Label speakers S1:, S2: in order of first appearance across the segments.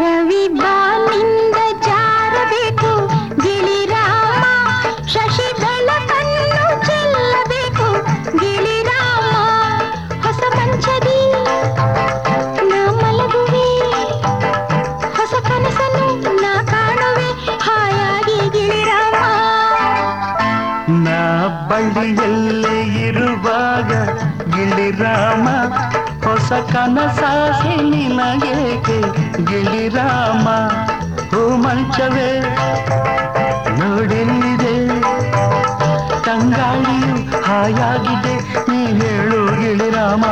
S1: ರವಿ ಬಾನಿಂದ ಜಾರಬೇಕು ಗಿಳಿರಾಮ ಶಶಿ ಬೆಳಕನ್ನು ಚೆಲ್ಲಬೇಕು ಗಿಳಿರಾಮ ಹೊಸ ಮಂಚದಿ ನಾ ಮಲಗುವೆ ಹೊಸ ಕನಸನ್ನು ನಾ ಕಾಣುವೆ ಹಾಯಾಗಿ ಗಿಳಿರಾಮ
S2: ನಾ ಬಳ್ಳಿಯಲ್ಲೇ ಇರುವಾಗ ಗಿಳಿರಾಮ ಹೊಸ ಕನಸಾಸೆ ನಿನಗೇಕೆ ಗಿಳಿರಾಮ ಹೂ ಮಂಚವೇ ನೋಡೆಲ್ಲಿದೆ ತಂಗಾಳಿಯು ಹಾಯಾಗಿದೆ ನೀ ಹೇಳು ಗಿಳಿರಾಮ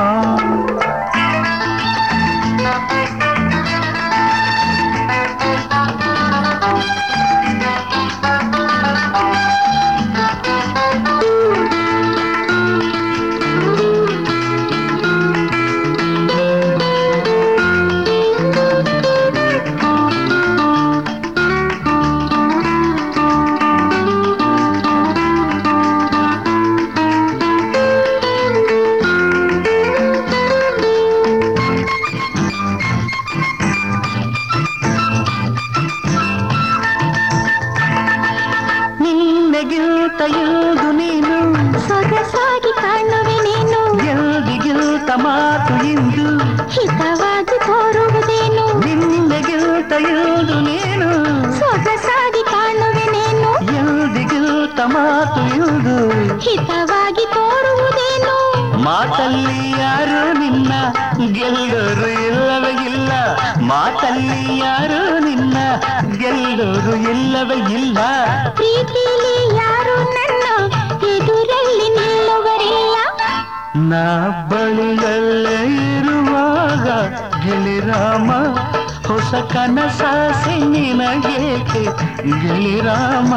S2: ನಿನ್ನೆಗಿಲ್ತ ಎಂದು ನೀನು
S1: ಸೊಗಸಾಗಿ ಕಾಣುವೆ ನೀನು
S2: ಎಲ್ದಿಗಿಲ್ತ ಮಾತು ಇಂದು
S1: ಹಿತವಾಗಿ ತೋರುವುದೇನು
S2: ನಿನ್ನೆಗಿಲ್ತ ಎಂದು ನೀನು
S1: ಸೊಗಸಾಗಿ ಕಾಣುವೆ ನೀನು
S2: ಎಲ್ದಿಗಿಲ್ತ ಮಾತು ಇಂದು
S1: ಹಿತವಾಗಿ ತೋರುವುದೇನು
S2: ಮಾತಲ್ಲಿ ಯಾರು ನಿನ್ನ ಗೆಲ್ಲೋರು ಇಲ್ಲವೇ ಇಲ್ಲ ಮಾತಲ್ಲಿ ಯಾರು ನಿನ್ನ ಗೆಲ್ಲೋರು ಇಲ್ಲವೇ ಇಲ್ಲ
S1: ಪ್ರೀತಿಲಿ ಯಾರು ನನ್ನ ಎದುರಲ್ಲಿ ನಿಲ್ಲುವರಿಲ್ಲ
S2: ನಾ ಬಳಿಯಲ್ಲೇ ಇರುವಾಗ ಗಿಳಿರಾಮ ಹೊಸ ಕನಸಾಸೆ ನಿನಗೇಕೆ ಗಿಳಿರಾಮ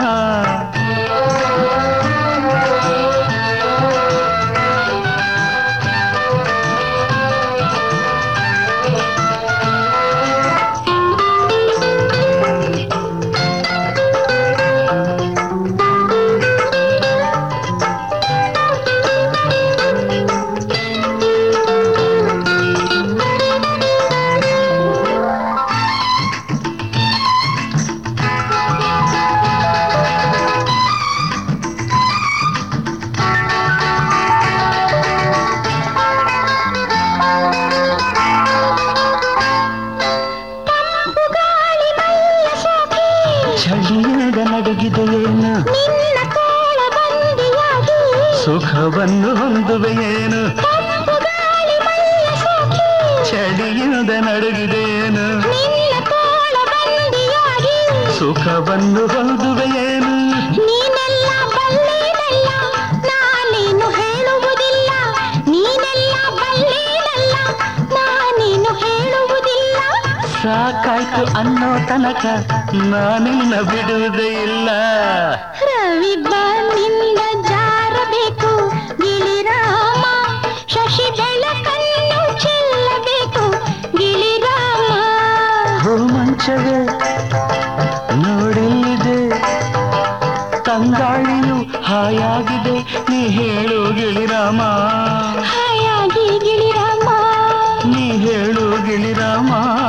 S1: ಗಾಳಿ ಮೈಯ ಸೋಕಿ
S2: ಚಳಿಯಿಂದ ನಡುಗಿದೆಯೇನು
S1: ನಿನ್ನ ತೋಳ ಬಂದಿಯಾಗಿ
S2: ಸುಖವನ್ನು ಹೊಂದುವೆಯೇನು
S1: ತಂಪು ಗಾಳಿ ಮೈಯ ಸೋಕಿ
S2: ಚಳಿಯಿಂದ ನಡುಗಿದೆಯೇನು
S1: ನಿನ್ನ ತೋಳ ಬಂದಿಯಾಗಿ
S2: ಸುಖವನ್ನು ಹೊಂದುವೆಯೇನು
S1: ನೀನೆಲ್ಲ ಬಲ್ಲೇನಲ್ಲ ನಾನೇನು ಹೇಳುವುದಿಲ್ಲ ನೀನೆಲ್ಲ ಬಲ್ಲೇನಲ್ಲ ನಾನೇನು ಹೇಳುವುದಿಲ್ಲ
S2: ಸಾಕಾಯ್ತು ಅನ್ನೋ ತನಕ ನಾನಿನ್ನ ಬಿಡುವುದೇ ಇಲ್ಲ
S1: ರವಿ ಬಾನಿಂದ ಜಾರಬೇಕು ಗಿಳಿರಾಮ ಶಶಿ ಬೆಳಕನ್ನು ಚೆಲ್ಲಬೇಕು ಗಿಳಿರಾಮ
S2: ಹೋ ಮಂಚವೇ ನೋಡೆಲ್ಲಿದೆ ತಂಗಾಳಿಯು ಹಾಯಾಗಿದೆ ನೀ ಹೇಳು ಗಿಳಿರಾಮ
S1: ಹಾಯಾಗಿ ಗಿಳಿರಾಮ
S2: ನೀ ಹೇಳು ಗಿಳಿರಾಮ